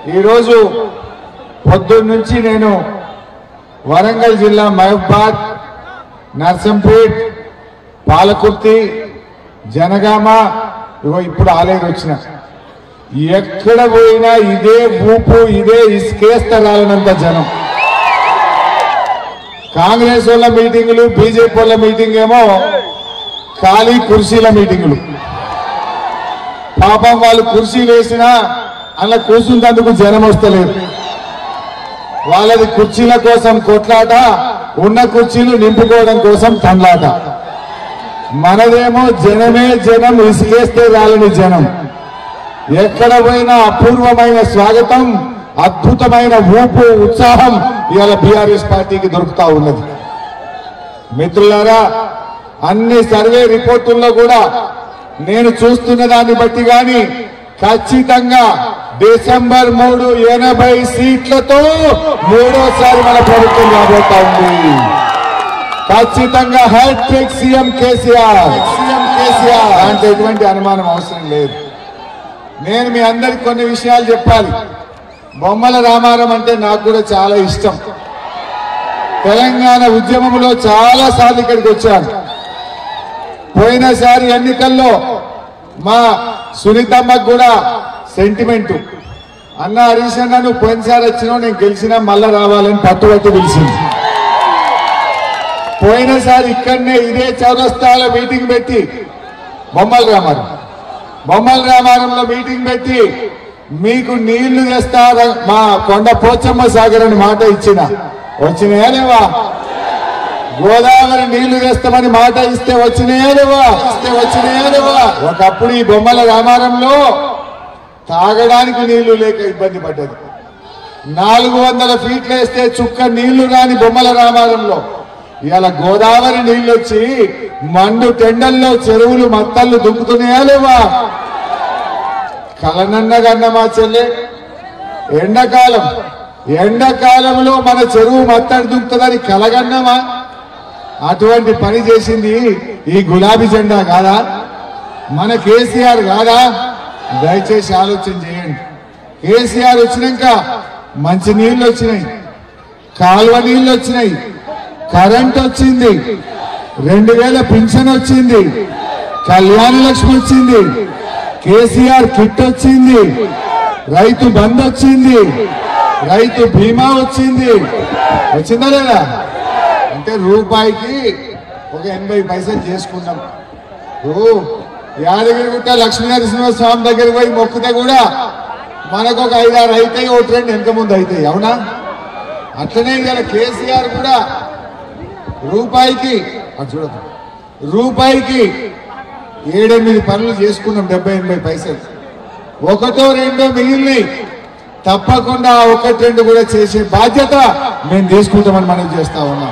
ఈరోజు పొద్దున్న నుంచి నేను వరంగల్ జిల్లా మహబాద్ నర్సంపేట్ పాలకుర్తి జనగామ ఇగో ఇప్పుడు ఆలేరు వచ్చిన ఎక్కడ పోయినా ఇదే ఊపు ఇదే ఇసుకేస్తరాలనంత జనం కాంగ్రెస్ వాళ్ళ మీటింగులు బీజేపీ వాళ్ళ మీటింగ్ ఏమో ఖాళీ కుర్చీల మీటింగులు పాపం వాళ్ళు కుర్చీలు వేసినా అలా కూర్చుంటందుకు జనం వస్తలేరు వాళ్ళది కుర్చీల కోసం కొట్లాట ఉన్న కుర్చీలు నింపుకోవడం కోసం తండ్లాట మనదేమో జనమే జనం ఇసుకేస్తే రాలని జనం ఎక్కడ పోయినా అపూర్వమైన స్వాగతం అద్భుతమైన ఊపు ఉత్సాహం ఇవాళ బీఆర్ఎస్ పార్టీకి దొరుకుతా ఉన్నది మిత్రులారా అన్ని సర్వే రిపోర్టుల్లో కూడా నేను చూస్తున్న దాన్ని బట్టి గాని ఖచ్చితంగా డిసెంబర్ మూడు ఎనభై సీట్లతో మూడోసారి మన ప్రభుత్వం రాబోతా ఉంది ఖచ్చితంగా hat trick CM KCR CM KCR అంటే ఎటువంటి అనుమానం అవసరం లేదు నేను మీ అందరికి కొన్ని విషయాలు చెప్పాలి బొమ్మల రామారం అంటే నాకు కూడా చాలా ఇష్టం తెలంగాణ ఉద్యమంలో చాలా సార్లు ఇక్కడికి వచ్చాను పోయినసారి ఎన్నికల్లో మా సునీతమ్మకు కూడా సెంటిమెంట్ అన్న హరీష్ అన్న నువ్వు పోయినసారి వచ్చినావు నేను గెలిచినా మళ్ళా రావాలని పట్టుబట్టి పిలిచింది పోయినసారి ఇక్కడనే ఇదే చౌరస్తాలో మీటింగ్ పెట్టి బొమ్మల రామారం బొమ్మల రామారంలో మీటింగ్ పెట్టి మీకు నీళ్లు తెస్తా మా కొండ పోచమ్మ సాగర్ అని మాట ఇచ్చిన వచ్చినాయా లేవా గోదావరి నీళ్లు తెస్తామని మాట ఇస్తే వచ్చినాయా లేవా ఇస్తే వచ్చినాయా లేవా ఒకప్పుడు ఈ బొమ్మల రామారంలో తాగడానికి నీళ్లు లేక ఇబ్బంది పడ్డది నాలుగు వందల ఫీట్లు వేస్తే చుక్క నీళ్లు రాని బొమ్మల రామారంలో ఇవాళ గోదావరి నీళ్లు వచ్చి మండు టెండల్లో చెరువులు మత్తళ్ళు దుంకుతున్నాయా లేవా కలనన్నగన్న మా చెల్లె ఎండాకాలం ఎండాకాలంలో మన చెరువు మత్తడి దుంకుతుందని కలగన్నమా అటువంటి పని చేసింది ఈ గులాబీ జెండా కాదా మన కేసీఆర్ కాదా దయచేసి ఆలోచన చేయండి కేసీఆర్ వచ్చినాక మంచి నీళ్లు వచ్చినాయి కాలువ నీళ్లు వచ్చినాయి కరెంట్ వచ్చింది రెండు వేల పింఛన్ వచ్చింది కళ్యాణ లక్ష్మి వచ్చింది కేసీఆర్ కిట్ వచ్చింది రైతు బంద్ వచ్చింది రైతు బీమా వచ్చింది వచ్చిందా లేదా అంటే రూపాయికి ఒక ఎనభై పైసలు చేసుకున్నాం ఓ యాదగిరిగుట్ట లక్ష్మీనరసింహ స్వామి దగ్గరికి పోయి మొక్కితే కూడా మనకు ఒక ఐదారు అవుతాయి ఓ ట్రెండ్ వెనక ముందు అవుతాయి అవునా అట్లనే ఇలా కేసీఆర్ కూడా రూపాయికి అది చూడదు రూపాయికి ఏడెనిమిది పనులు చేసుకున్నాం డెబ్బై ఎనభై పైసలు ఒకటో రెండో మిగిలినాయి తప్పకుండా ఆ ఒకటి రెండు కూడా చేసే బాధ్యత మేము తీసుకుంటామని మనం చేస్తా ఉన్నాం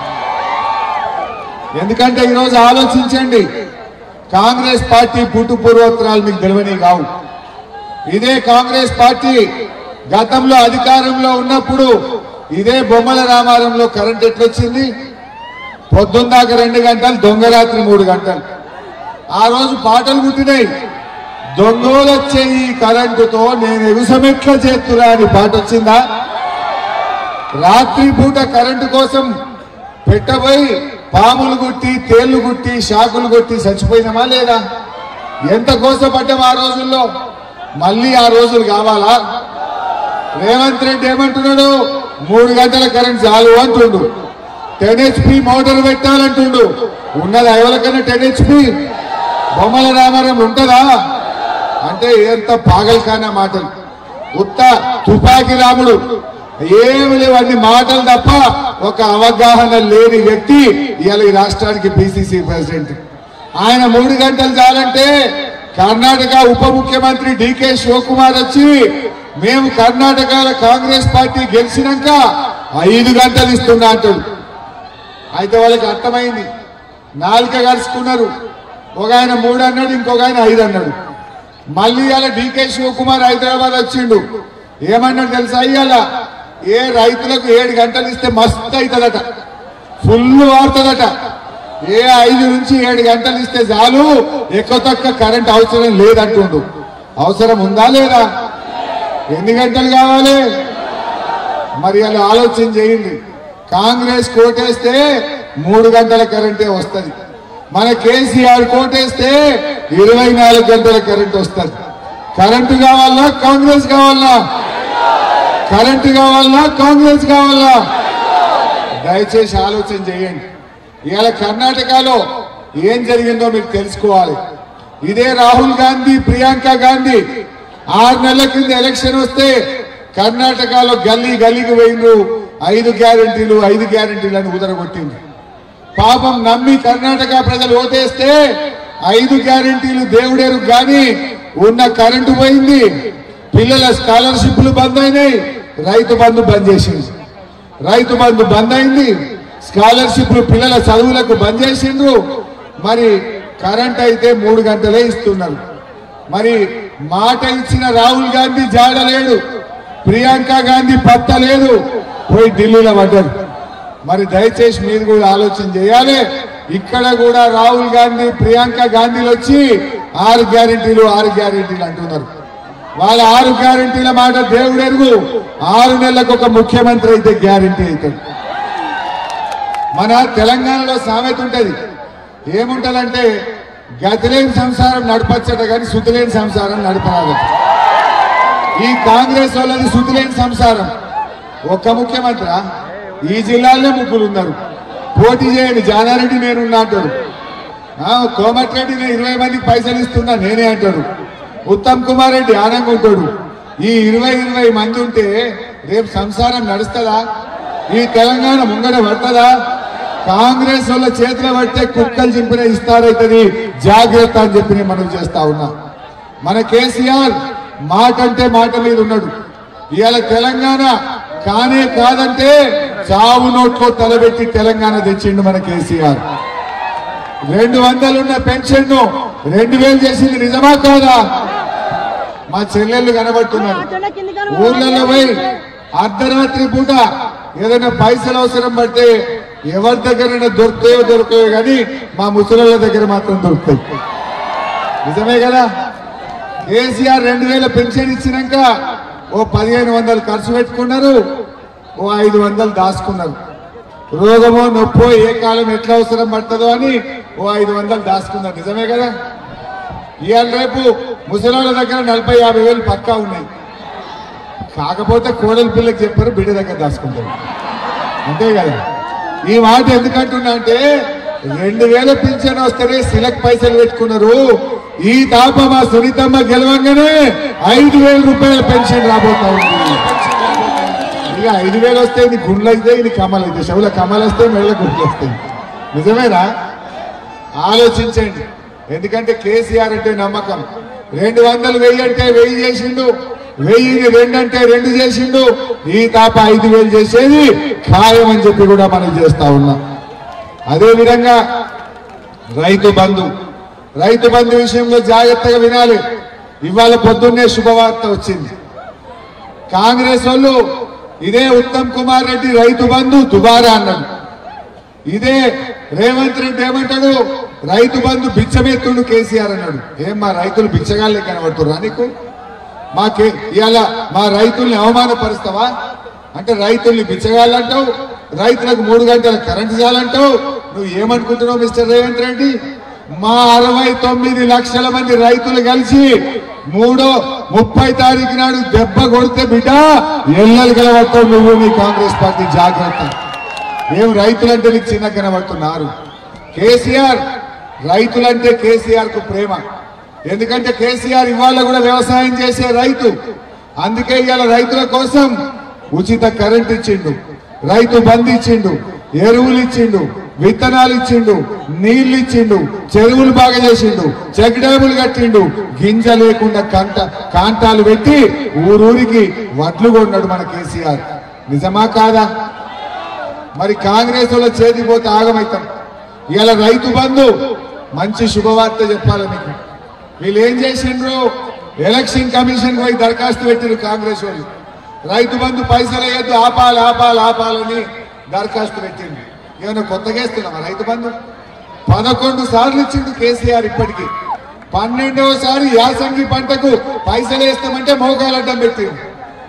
ఎందుకంటే ఈరోజు ఆలోచించండి కాంగ్రెస్ పార్టీ పుట్టు పూర్వోత్తరాలు మీకు తెలియని కావు ఇదే కాంగ్రెస్ పార్టీ గతంలో అధికారంలో ఉన్నప్పుడు ఇదే బొమ్మల రామారంలో కరెంట్ ఎట్లొచ్చింది పొద్దున్నాక రెండు గంటలు దొంగరాత్రి మూడు గంటలు ఆ రోజు పాటలు పుట్టినాయి దొంగలు వచ్చే ఈ కరెంటుతో నేను ఎగుసమెట్ల చేస్తున్నా అని పాట వచ్చిందా రాత్రి పూట కరెంటు కోసం పెట్టబోయి పాములు గుట్టి తేళ్లు గుట్టి షాకులు కొట్టి చచ్చిపోయినామా లేదా ఎంత కోసపడ్డాం ఆ రోజుల్లో మళ్ళీ ఆ రోజులు కావాలా రేవంత్ రెడ్డి ఏమంటున్నాడు మూడు గంటల కరెంట్ చాలు అంటుండు టెన్ హెచ్పి మోటార్ పెట్టాలంటుండు ఉన్నది ఎవరికైనా టెన్ హెచ్పి బొమ్మల రామారం ఉంటుందా అంటే ఎంత పాగల్కానా మాటలు ఉత్త తుపాకి రాముడు ఏమి లేవు అన్ని మాటలు తప్ప ఒక అవగాహన లేని వ్యక్తి ఇవాళ ఈ రాష్ట్రానికి పిసిసి ప్రెసిడెంట్ ఆయన మూడు గంటలు చాలంటే కర్ణాటక ఉప ముఖ్యమంత్రి డికే శివకుమార్ వచ్చి మేము కర్ణాటకలో కాంగ్రెస్ పార్టీ గెలిచినాక ఐదు గంటలు ఇస్తున్నా అంటాడు అయితే వాళ్ళకి అర్థమైంది నాలుక కలుసుకున్నారు ఒక ఆయన మూడు అన్నాడు ఇంకొక ఆయన ఐదు అన్నాడు మళ్ళీ అలా డీకే శివకుమార్ హైదరాబాద్ వచ్చిండు ఏమన్నాడు తెలుసా ఇవాళ ఏ రైతులకు ఏడు గంటలు ఇస్తే మస్తు అవుతుందట ఫుల్ వాడుతుందట ఏ ఐదు నుంచి ఏడు గంటలు ఇస్తే చాలు ఎక్కువ తక్కువ కరెంట్ అవసరం లేదంటుండు అవసరం ఉందా లేదా ఎన్ని గంటలు కావాలి మరి అలా ఆలోచన చేయండి కాంగ్రెస్ కోటేస్తే మూడు గంటల కరెంటే వస్తుంది మన కేసీఆర్ కోటేస్తే ఇరవై నాలుగు గంటల కరెంట్ వస్తుంది కరెంటు కావాలా కాంగ్రెస్ కావాలా కరెంటు కావాలా కాంగ్రెస్ కావాలా దయచేసి ఆలోచన చేయండి ఇవాళ కర్ణాటకలో ఏం జరిగిందో మీకు తెలుసుకోవాలి ఇదే రాహుల్ గాంధీ ప్రియాంక గాంధీ ఆరు నెలల కింద ఎలక్షన్ వస్తే కర్ణాటకలో గల్లీ గల్లీకి పోయిండ్రు ఐదు గ్యారెంటీలు ఐదు గ్యారెంటీలు అని ఉదరగొట్టింది పాపం నమ్మి కర్ణాటక ప్రజలు ఓటేస్తే ఐదు గ్యారెంటీలు దేవుడేరు గాని ఉన్న కరెంటు పోయింది పిల్లల స్కాలర్షిప్లు బంద్ అయినాయి రైతు బంధు బంద్ చేసింది రైతు బంధు బంద్ అయింది స్కాలర్షిప్లు పిల్లల చదువులకు బంద్ చేసిండ్రు మరి కరెంట్ అయితే మూడు గంటలే ఇస్తున్నారు మరి మాట ఇచ్చిన రాహుల్ గాంధీ జాడ లేడు ప్రియాంక గాంధీ పత్త లేదు పోయి ఢిల్లీలో పడ్డారు మరి దయచేసి మీరు కూడా ఆలోచన చేయాలి ఇక్కడ కూడా రాహుల్ గాంధీ ప్రియాంక గాంధీలు వచ్చి ఆరు గ్యారెంటీలు ఆరు గ్యారెంటీలు అంటున్నారు వాళ్ళ ఆరు గ్యారెంటీల మాట దేవుడు ఎరుగు ఆరు నెలలకు ఒక ముఖ్యమంత్రి అయితే గ్యారెంటీ అవుతాడు మన తెలంగాణలో సామెత ఉంటది ఏముంటదంటే గతిలేని సంసారం నడపచ్చట కానీ శుతిలేని సంసారం నడపరాదట ఈ కాంగ్రెస్ వాళ్ళది శుతిలేని సంసారం ఒక్క ముఖ్యమంత్రి ఈ జిల్లాలో ముగ్గురు ఉన్నారు పోటీ చేయండి జానారెడ్డి నేనున్నా అంటాడు ఆ, కోమటిరెడ్డి నేను ఇరవై మందికి పైసలు ఇస్తున్నా నేనే అంటాడు ఉత్తమ్ కుమార్ రెడ్డి ఆనందంగా ఉంటాడు ఈ ఇరవై ఇరవై మంది ఉంటే రేపు సంసారం నడుస్తుందా ఈ తెలంగాణ ముంగడ పడుతుందా కాంగ్రెస్ వాళ్ళ చేతిలో పడితే కుక్కలు చింపిన ఇస్తారైతుంది జాగ్రత్త అని చెప్పి నేను మనం చేస్తా ఉన్నా మన కేసీఆర్ మాట అంటే మాట మీద ఉన్నాడు ఇవాళ తెలంగాణ కానే కాదంటే చావు నోట్లో తలబెట్టి తెలంగాణ తెచ్చిండు మన కేసీఆర్ రెండు వందలున్న పెన్షన్ ను రెండు వేలు చేసింది నిజమా కాదా మా చెల్లెళ్ళు కనబడుతున్నారు ఊర్లలో పోయి అర్ధరాత్రి పూట ఏదైనా పైసలు అవసరం పడితే ఎవరి దగ్గర దొరుకుతాయో దొరుకుతాయో కానీ మా ముసలిళ్ళ దగ్గర మాత్రం దొరుకుతాయి నిజమే కదా కేసీఆర్ రెండు వేల పెన్షన్ ఇచ్చినాక ఓ పదిహేను వందలు ఖర్చు పెట్టుకున్నారు ఓ ఐదు వందలు దాచుకున్నారు రోగమో నొప్పో ఏ కాలం ఎట్లా అవసరం పడుతుందో అని ఓ ఐదు వందలు దాచుకున్నారు నిజమే కదా ఇవాళ రేపు ముసలాళ్ళ దగ్గర నలభై యాభై వేలు పక్కా ఉన్నాయి కాకపోతే కోడలి పిల్లకి చెప్పారు బిడ్డ దగ్గర దాచుకుంటారు అంతే కదా ఈ మాట ఎందుకంటున్నా అంటే రెండు వేల పింఛన్ వస్తేనే సిలక్ పైసలు పెట్టుకున్నారు ఈ తాప మా సునీతమ్మ గెలవంగానే ఐదు వేల రూపాయల పెన్షన్ రాబోతా ఉంది ఇక ఐదు వేలు వస్తే ఇది గుండ్లు అయితే ఇది కమలు అయితే చెవుల కమలు వస్తే మెళ్ళ గుండ్లు వస్తాయి నిజమేనా ఆలోచించండి ఎందుకంటే కేసీఆర్ అంటే నమ్మకం రెండు వందలు వెయ్యి అంటే వెయ్యి చేసిండు వెయ్యిని రెండు అంటే రెండు చేసిండు ఈ తాప ఐదు వేలు చేసేది ఖాయం అని చెప్పి కూడా మనం చేస్తా ఉన్నాం అదే విధంగా రైతు బంధు రైతు బంధు విషయంలో జాగ్రత్తగా వినాలి ఇవాళ పొద్దున్నే శుభవార్త వచ్చింది కాంగ్రెస్ వాళ్ళు ఇదే ఉత్తమ్ కుమార్ రెడ్డి రైతు బంధు దుబారా అన్నాడు ఇదే రేవంత్ రెడ్డి ఏమంటాడు రైతు బంధు బిచ్చమెత్తుడు కేసీఆర్ అన్నాడు ఏం మా రైతులు బిచ్చగాళ్ళే కనబడుతుర్రా నీకు మా కే ఇవాళ మా రైతుల్ని అవమానపరుస్తావా అంటే రైతుల్ని బిచ్చగాళ్ళంటావు రైతులకు మూడు గంటల కరెంటు చాలంటావు నువ్వు ఏమనుకుంటున్నావు మిస్టర్ రేవంత్ రెడ్డి మా అరవై తొమ్మిది లక్షల మంది రైతులు కలిసి మూడో ముప్పై తారీఖు నాడు దెబ్బ కొడితే బిడ్డ ఎల్లలు కలబడతావు నువ్వు నీ కాంగ్రెస్ పార్టీ జాగ్రత్త ఏం రైతులంటే నీకు చిన్న కనబడుతున్నారు కేసీఆర్ రైతులంటే కేసీఆర్ కు ప్రేమ ఎందుకంటే కేసీఆర్ ఇవాళ కూడా వ్యవసాయం చేసే రైతు అందుకే ఇవాళ రైతుల కోసం ఉచిత కరెంట్ ఇచ్చిండు రైతు బంద్ ఇచ్చిండు ఎరువులు ఇచ్చిండు విత్తనాలు ఇచ్చిండు నీళ్లు ఇచ్చిండు చెరువులు బాగా చేసిండు చెక్ డ్యాములు కట్టిండు గింజ లేకుండా కంట కాంటాలు పెట్టి ఊరూరికి వడ్లు కొన్నాడు మన కేసీఆర్ నిజమా కాదా మరి కాంగ్రెస్ వాళ్ళ చేతికి పోతే ఆగమవుతాం ఇవాళ రైతు బంధు మంచి శుభవార్త చెప్పాలి మీకు వీళ్ళు ఏం చేసిండ్రు ఎలక్షన్ కమిషన్ పోయి దరఖాస్తు పెట్టిండ్రు కాంగ్రెస్ వాళ్ళు రైతు బంధు పైసలు వేయద్దు ఆపాలి ఆపాలి ఆపాలని దరఖాస్తు పెట్టిండు ఏమైనా కొత్తగా వేస్తున్నామా రైతు బంధు పదకొండు సార్లు ఇచ్చిండు కేసీఆర్ ఇప్పటికి పన్నెండవసారి యాసంగి పంటకు పైసలు వేస్తామంటే మోకాలు అడ్డం పెట్టిండు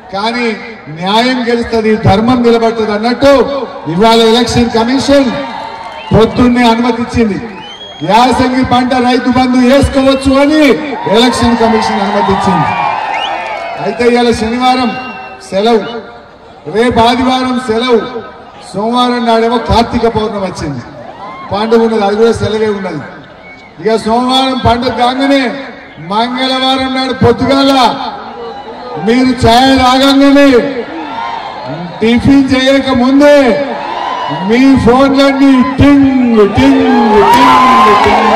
కానీ న్యాయం గెలుస్తుంది ధర్మం నిలబడుతుంది అన్నట్టు ఇవాళ ఎలక్షన్ కమిషన్ పొద్దున్నే అనుమతిచ్చింది యాసంగి పంట రైతు బంధు వేసుకోవచ్చు అని ఎలక్షన్ కమిషన్ అనుమతిచ్చింది అయితే ఇవాళ శనివారం సెలవు రేపు ఆదివారం సెలవు సోమవారం నాడేమో కార్తీక పౌర్ణమి వచ్చింది పండుగ ఉన్నది అది కూడా సెలవే ఉన్నది ఇక సోమవారం పండుగ కాగానే మంగళవారం నాడు పొద్దుగాల మీరు ఛాయ్ తాగంగానే టిఫిన్ చేయక ముందే మీ ఫోన్లన్నీ టింగ్ టింగ్ టింగ్ టింగ్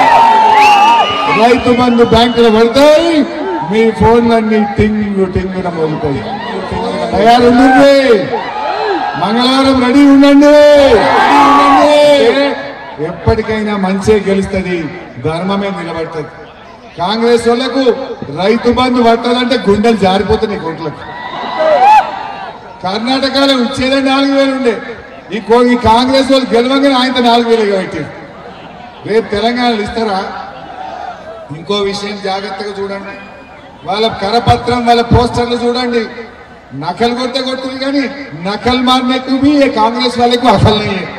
రైతు బంధు బ్యాంకులు పడతాయి మీ ఫోన్లన్నీ టింగ్ టింగ్ మోగుతాయి తయారుండండి మంగళవారం రెడీ ఉండండి రెడీ ఉండండి. ఎప్పటికైనా మంచి గెలుస్తుంది ధర్మమే నిలబడుతుంది కాంగ్రెస్ వాళ్ళకు రైతు బంధు పట్టదంటే గుండెలు జారిపోతున్నాయి కోట్లకు కర్ణాటకలో ఇచ్చేదే నాలుగు వేలు ఉండే ఈ కో- ఈ కాంగ్రెస్ వాళ్ళు గెలవంగానే ఆయన నాలుగు వేలు పెట్టారు రేపు తెలంగాణలో ఇస్తారా ఇంకో విషయం జాగ్రత్తగా చూడండి వాళ్ళ కరపత్రం వాళ్ళ పోస్టర్లు చూడండి నకలు కొట్టే కొడుతుంది కానీ నకల్ మారనేకు भी ये కాంగ్రెస్ వాళ్ళకు అసలు नहीं है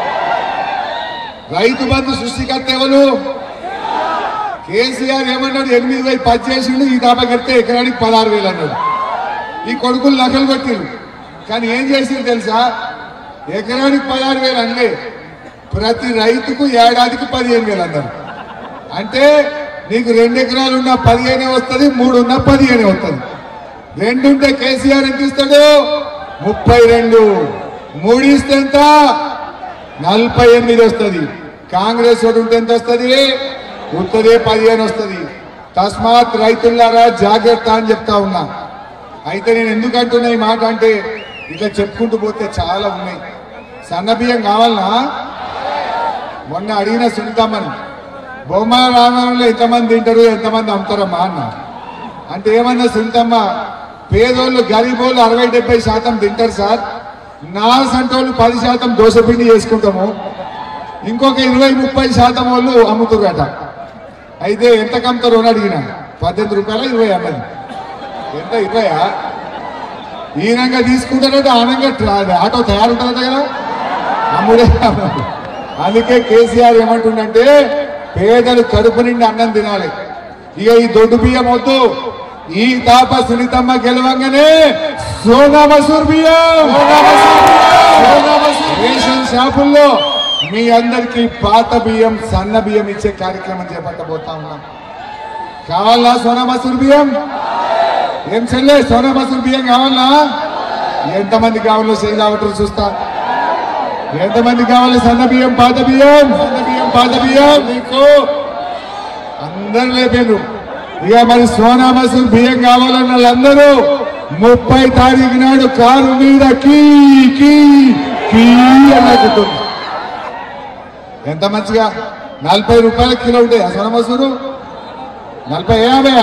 రైతు బంధు సృష్టికర్త ఎవరు కేసీఆర్ ఏమన్నాడు ఎనిమిది వేలు పది చేసిండు ఈ దాబా కడితే ఎకరానికి పదహారు వేలు అన్నాడు ఈ కొడుకులు నకలు కొట్టిరు కానీ ఏం చేసిండు తెలుసా ఎకరానికి పదహారు వేలు అనలే ప్రతి రైతుకు ఏడాదికి పదిహేను వేలు అన్నారు అంటే నీకు రెండు ఎకరాలు ఉన్న పదిహేనే వస్తుంది మూడు ఉన్న పదిహేనే వస్తుంది రెండుంటే కేసీఆర్ ఎంత ఇస్తాడు ముప్పై రెండు మూడు ఇస్తే ఎంత నలభై ఎనిమిది వస్తుంది కాంగ్రెస్ వాడు ఉంటే ఎంత వస్తుంది ఉత్తదే పదిహేను వస్తుంది తస్మాత్ రైతులారా జాగ్రత్త అని చెప్తా ఉన్నా అయితే నేను ఎందుకు అంటున్నా ఈ మాట అంటే ఇట్లా చెప్పుకుంటూ పోతే చాలా ఉన్నాయి సన్న బియ్యం కావాలనా మొన్న అడిగిన సునీతమ్మని బొమ్మల రామాయణంలో ఎంతమంది తింటారు ఎంతమంది అమ్ముతారమ్మా అన్న అంటే ఏమన్నా సునీతమ్మ పేదోళ్ళు గరీబోళ్ళు అరవై డెబ్బై శాతం తింటారు సార్ నా సంటోళ్ళు పది శాతం దోశపిండి చేసుకుంటాము ఇంకొక ఇరవై ముప్పై శాతం వాళ్ళు అమ్ముతుర్రట అయితే ఎంత కమ్ముతారు అని అడిగిన పద్దెనిమిది రూపాయల ఇరవై అన్నది ఎంత ఇరవయా ఈనంగా తీసుకుంటారంటే ఆనంగా ట్రా- ఆటో తయారుంటుందట కదా అమ్ముడే అమ్ముడు. అందుకే కేసీఆర్ ఏమంటుండంటే పేదలు కడుపు నిండి అన్నం తినాలి ఇక ఈ దొడ్డు బియ్యం వద్దు ఈ తాప సునీతమ్మ గెలవంగానే సోనా మసూర్ బియ్యం సోనా మసూర్ రేషన్ షాపుల్లో మీ అందరికి పాత బియ్యం సన్న బియ్యం ఇచ్చే కార్యక్రమం చేపట్టబోతా ఉన్నాం కావాలా సోనా మసూర్ బియ్యం ఏం చెల్లే సోనా మసూర్ బియ్యం కావాలా ఎంతమంది కావాలో చేయి కావటం చూస్తా ఎంతమంది కావాలి సన్న బియ్యం పాత బియ్యం సన్న బియ్యం పాత బియ్యం నీకు అందరు లేపారు ఇక మరి సోనా మసూర్ బియ్యం కావాలన్న వాళ్ళందరూ ముప్పై తారీఖు నాడు కారు మీద కీ కీ కీ అన్నట్టుంది ఎంత మంచిగా నలభై రూపాయల కిలో ఉంటాయి ఆ సోనా మసూరు నలభై యాభై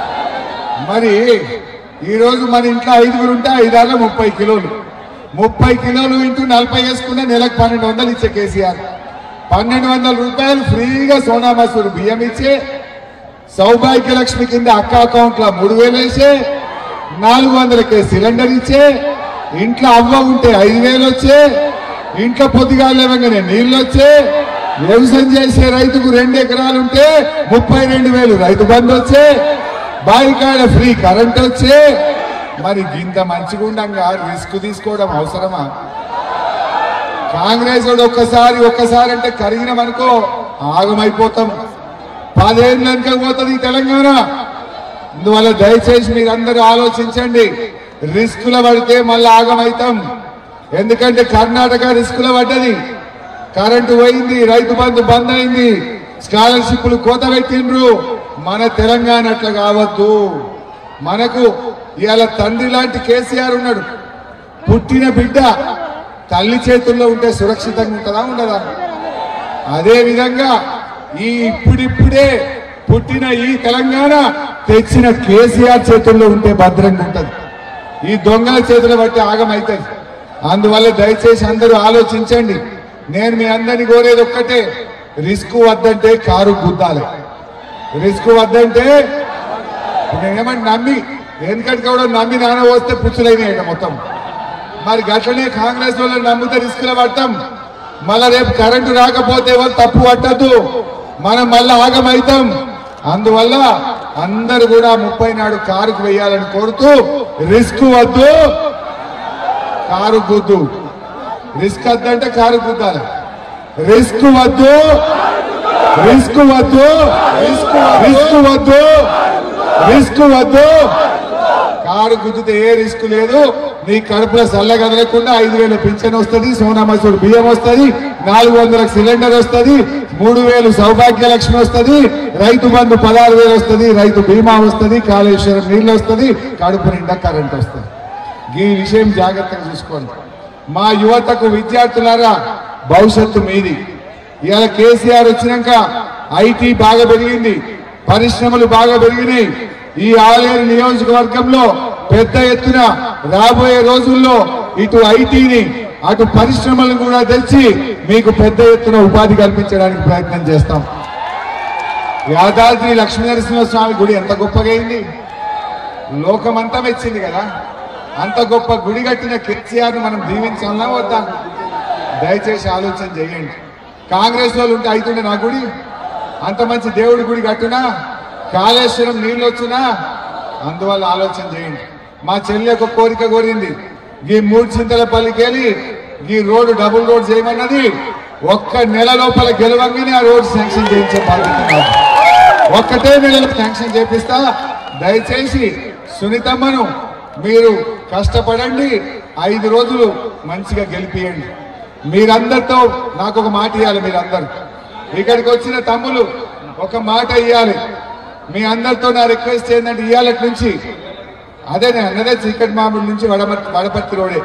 మరి ఈ రోజు మన ఇంట్లో ఐదుగురు ఉంటే ఐదారు ముప్పై కిలోలు ముప్పై కిలోలు ఇంటూ నలభై వేసుకున్న నెలకు పన్నెండు వందలు ఇచ్చే కేసీఆర్ పన్నెండు వందల రూపాయలు ఫ్రీగా సోనా మసూరు బియ్యం ఇచ్చే సౌభాగ్య లక్ష్మి కింద అక్క అకౌంట్ లో మూడు వేలు వేసే నాలుగు వందలకే సిలిండర్ ఇచ్చే ఇంట్లో అవ్వ ఉంటే ఐదు వేలు వచ్చే ఇంట్లో పొద్దుగా లేవగానే నీళ్ళు వచ్చే వ్యవసాయం చేసే రైతుకు రెండు ఎకరాలు ఉంటే ముప్పై రెండు వేలు రైతు బంధు వచ్చే బాయికాడ ఫ్రీ కరెంట్ వచ్చే మరి ఇంత మంచిగా ఉండంగా రిస్క్ తీసుకోవడం అవసరమా కాంగ్రెస్ వాడు ఒక్కసారి ఒక్కసారి అంటే కరిగినామనుకో ఆగమైపోతాం పదేళ్ళు వెనుక పోతుంది ఈ తెలంగాణ అందువల్ల దయచేసి మీరందరూ ఆలోచించండి రిస్కుల పడితే మళ్ళీ ఆగమైతాం ఎందుకంటే కర్ణాటక రిస్కుల పడ్డది కరెంటు పోయింది రైతు బంధు బంద్ అయింది స్కాలర్షిప్లు కోత పెట్టిండ్రు మన తెలంగాణ అట్లా కావద్దు మనకు ఇవాళ తండ్రి లాంటి కేసీఆర్ ఉన్నాడు పుట్టిన బిడ్డ తల్లి చేతుల్లో ఉంటే సురక్షితంగా ఉంటుందా ఉండదా అదే విధంగా ఈ ఇప్పుడిప్పుడే పుట్టిన ఈ తెలంగాణ తెచ్చిన కేసీఆర్ చేతుల్లో ఉంటే భద్రంగా ఉంటది ఈ దొంగల చేతులు బట్టి ఆగమైతుంది అందువల్ల దయచేసి అందరూ ఆలోచించండి నేను మీ అందరిని కోరేది ఒక్కటే రిస్క్ వద్దంటే కారు గుద్దాలి రిస్క్ వద్దంటే ఇప్పుడు నేనేమని నమ్మి వెనకటి కూడా నమ్మి నాన్న వస్తే పుచ్చులైనాయి మొత్తం మరి గట్లనే కాంగ్రెస్ వాళ్ళు నమ్మితే రిస్కులు పడతాం మళ్ళా రేపు కరెంటు రాకపోతే వాళ్ళు తప్పు పట్టద్దు మనం మళ్ళా ఆగమైతాం అందువల్ల అందరు కూడా ముప్పై నాడు కారుకు వేయాలని కోరుతూ రిస్క్ వద్దు కారు గుద్దు రిస్క్ వద్దంటే కారు గుద్దాలి రిస్క్ వద్దు రిస్క్ వద్దు రిస్క్ రిస్క్ వద్దు రిస్క్ వద్దు కారు గుద్దితే ఏ రిస్క్ లేదు నీ కడుపులో చల్ల కదలకుండా ఐదు వేల పింఛన్ వస్తుంది సోనా మసూడు బియ్యం వస్తుంది నాలుగు వందల సిలిండర్ వస్తుంది మూడు వేలు సౌభాగ్య లక్ష్మి వస్తుంది రైతు బంధు పదహారు వేలు వస్తుంది రైతు బీమా వస్తుంది కాళేశ్వరం నీళ్ళు వస్తుంది కడుపు నిండా కరెంట్ వస్తుంది ఈ విషయం జాగ్రత్తగా చూసుకోండి మా యువతకు విద్యార్థులారా భవిష్యత్తు మీది ఇవాళ కేసీఆర్ వచ్చినాక ఐటీ బాగా పెరిగింది పరిశ్రమలు బాగా పెరిగినాయి ఈ ఆలేరు నియోజకవర్గంలో పెద్ద ఎత్తున రాబోయే రోజుల్లో ఇటు ఐటీని అటు పరిశ్రమలను కూడా తెచ్చి మీకు పెద్ద ఎత్తున ఉపాధి కల్పించడానికి ప్రయత్నం చేస్తాం యాదాద్రి లక్ష్మీనరసింహస్వామి గుడి ఎంత గొప్పగా అయింది లోకమంతా మెచ్చింది కదా అంత గొప్ప గుడి కట్టిన కేసీఆర్ ను మనం దీవించాలన్నా వద్దా దయచేసి ఆలోచన చేయండి కాంగ్రెస్ వాళ్ళు ఉంటే అవుతుండే నా గుడి అంత మంచి దేవుడి గుడి కట్టునా కాళేశ్వరం నీళ్ళు వచ్చినా అందువల్ల ఆలోచన చేయండి మా చెల్లి ఒక కోరిక కోరింది ఈ మూడు చింతలపల్లికి వెళ్ళి ఈ రోడ్డు డబుల్ రోడ్ చేయమన్నది ఒక్క నెల లోపల గెలవంగానే ఆ రోడ్ శాంక్షన్ చేయించే బాధ్యత నాది. ఒక్కటే నెలలో శాంక్షన్ చేపిస్తా దయచేసి సునీతమ్మను మీరు కష్టపడండి ఐదు రోజులు మంచిగా గెలిపియండి మీరందరితో నాకు ఒక మాట ఇవ్వాలి మీరందరూ ఇక్కడికి వచ్చిన తమ్ములు ఒక మాట ఇవ్వాలి మీ అందరితో నా రిక్వెస్ట్ ఏంటంటే ఇవాళ నుంచి అదే నేను అన్నదే చీకటి మామిడి నుంచి వడపర్తి వడపర్తి రోడే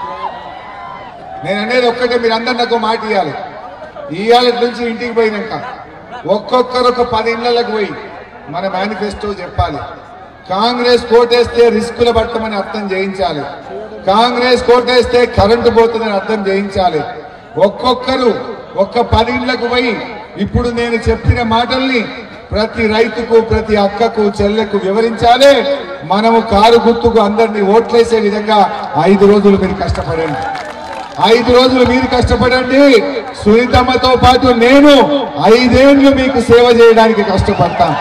నేను అనేది ఒక్కటే మీరు అందరు నాకు ఒక మాట ఇవ్వాలి ఇవాళ నుంచి ఇంటికి పోయినాక ఒక్కొక్కరు ఒక పది ఇళ్లకు పోయి మన మేనిఫెస్టో చెప్పాలి కాంగ్రెస్ కోటేస్తే రిస్కుల పట్టమని అర్థం చేయించాలి కాంగ్రెస్ కోటేస్తే కరెంటు పోతుందని అర్థం చేయించాలి ఒక్కొక్కరు ఒక్క పది ఇళ్లకు పోయి ఇప్పుడు నేను చెప్పిన మాటల్ని ప్రతి రైతుకు ప్రతి అక్కకు చెల్లెకు వివరించాలి మనము కారు గుర్తుకు అందరినీ ఓట్లేసే విధంగా ఐదు రోజులు మీరు కష్టపడండి ఐదు రోజులు మీరు కష్టపడండి సునీతమ్మతో పాటు నేను ఐదేళ్లు మీకు సేవ చేయడానికి కష్టపడతాను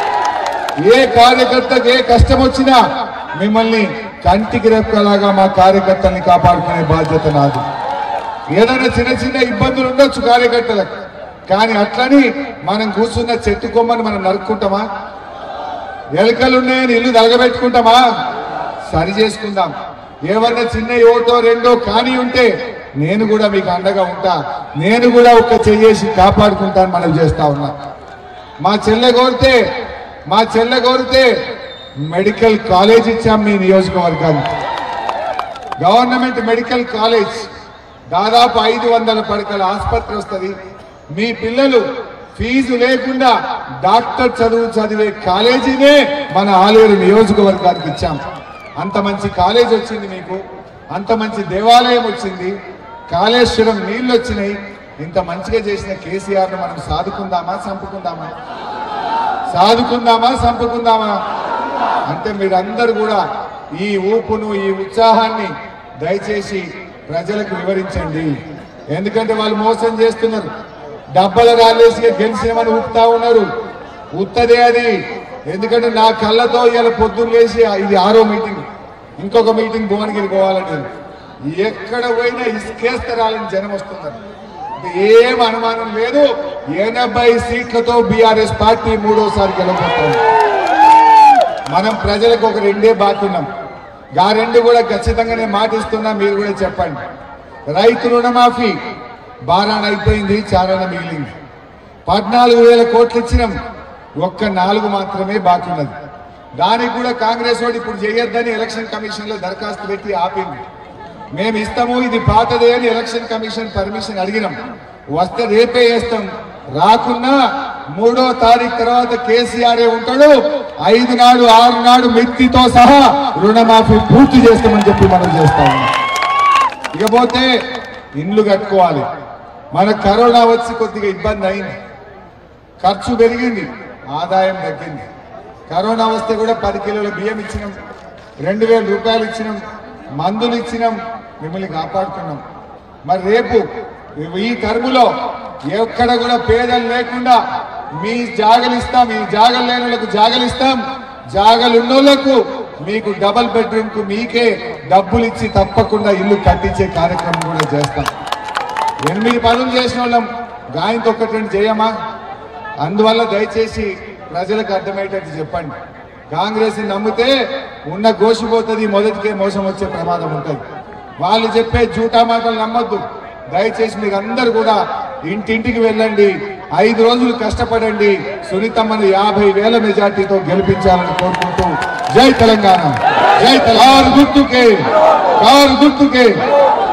ఏ కార్యకర్తకు ఏ కష్టం వచ్చినా మిమ్మల్ని కంటికి రెప్పలాగా మా కార్యకర్తల్ని కాపాడుకునే బాధ్యత నాది ఏదైనా చిన్న చిన్న ఇబ్బందులు ఉండొచ్చు కార్యకర్తలకు కానీ అట్లని మనం కూర్చున్న చెట్టు కొమ్మని మనం నరుక్కుంటామా ఎలకలున్నాయని ఇల్లు తలగబెట్టుకుంటామా సరి చేసుకుందాం ఏమన్నా చిన్న ఓటో రెండో కానీ ఉంటే నేను కూడా మీకు అండగా ఉంటా నేను కూడా ఒక చెయ్యేసి కాపాడుకుంటాను మనం చేస్తా ఉన్నా మా చెల్లె కోరితే మా చెల్లె కోరితే మెడికల్ కాలేజ్ ఇచ్చాం మీ నియోజకవర్గానికి గవర్నమెంట్ మెడికల్ కాలేజ్ దాదాపు ఐదు వందల పడకల ఆసుపత్రి వస్తుంది మీ పిల్లలు ఫీజు లేకుండా డాక్టర్ చదువు చదివే కాలేజీనే మన ఆలేరు నియోజకవర్గానికి ఇచ్చాం అంత మంచి కాలేజ్ వచ్చింది మీకు అంత మంచి దేవాలయం వచ్చింది కాళేశ్వరం నీళ్ళు వచ్చినాయి ఇంత మంచిగా చేసిన కేసీఆర్ ను మనం సాదుకుందామా చంపుకుందామా సాదుకుందామా చంపుకుందామా అంటే మీరందరూ కూడా ఈ ఊపును ఈ ఉత్సాహాన్ని దయచేసి ప్రజలకు వివరించండి ఎందుకంటే వాళ్ళు మోసం చేస్తున్నారు డబ్బల రాలేసి గెలిచినామని ఊపుతా ఉన్నారు ఉత్తదే అది ఎందుకంటే నా కళ్ళతో ఇలా పొద్దున్న లేచి ఇది ఆరో మీటింగ్ ఇంకొక మీటింగ్ భువనగిరి పోవాలంటే ఎక్కడ పోయినా ఇసుకేస్తరాలని జనం వస్తున్నారు ఏం అనుమానం లేదు ఎనభై సీట్లతో బీఆర్ఎస్ పార్టీ మూడోసారి గెలవబోతోంది మనం ప్రజలకు ఒక రెండే బాతున్నాం ఆ రెండు కూడా ఖచ్చితంగానే మాటిస్తున్నా మీరు కూడా చెప్పండి రైతు రుణమాఫీ బారాన అయిపోయింది చారాన మిగిలింది పద్నాలుగు వేల కోట్లు ఇచ్చినాం ఒక్క నాలుగు మాత్రమే బాకున్నది దానికి కూడా కాంగ్రెస్ వాడు ఇప్పుడు చేయొద్దని ఎలక్షన్ కమిషన్ లో దరఖాస్తు పెట్టి ఆపింది మేము ఇస్తాము ఇది పాతదే అని ఎలక్షన్ కమిషన్ పర్మిషన్ అడిగినాం వస్తే రేపే వేస్తాం రాకున్నా మూడో తారీఖు తర్వాత కేసీఆర్ ఉంటాడు ఐదు నాడు ఆరు నాడు మిత్తితో సహా రుణమాఫీ పూర్తి చేస్తామని చెప్పి మనం చేస్తాము ఇకపోతే ఇండ్లు కట్టుకోవాలి మన కరోనా వచ్చి కొద్దిగా ఇబ్బంది అయింది ఖర్చు పెరిగింది ఆదాయం తగ్గింది కరోనా వస్తే కూడా పది కిలోల బియ్యం ఇచ్చినాం రెండు వేల రూపాయలు ఇచ్చినాం మందులు ఇచ్చినాం మిమ్మల్ని కాపాడుతున్నాం మరి రేపు ఈ టర్ములో ఎక్కడ కూడా పేదలు లేకుండా మీ జాగలు ఇస్తాం ఈ జాగలు లేని వాళ్ళకు జాగలు ఇస్తాం జాగలు ఉన్నోళ్లకు మీకు డబల్ బెడ్రూమ్ కు మీకే డబ్బులు ఇచ్చి తప్పకుండా ఇల్లు కట్టించే కార్యక్రమం కూడా చేస్తాం ఎనిమిది పనులు చేసిన వాళ్ళం గాయంతో ఒకటి రెండు చేయమా అందువల్ల దయచేసి ప్రజలకు అర్థమయ్యేటట్టు చెప్పండి కాంగ్రెస్ ని నమ్మితే ఉన్న గోసిపోతుంది మొదటికే మోసం వచ్చే ప్రమాదం ఉంటుంది వాళ్ళు చెప్పే జూటా మాటలు నమ్మొద్దు దయచేసి మీరు అందరు కూడా ఇంటింటికి వెళ్ళండి ఐదు రోజులు కష్టపడండి సునీతమ్మను యాభై వేల మెజార్టీతో గెలిపించాలని కోరుకుంటూ జై తెలంగాణ జై తెలంగాణ కారు గుర్తుకే కారు గుర్తుకే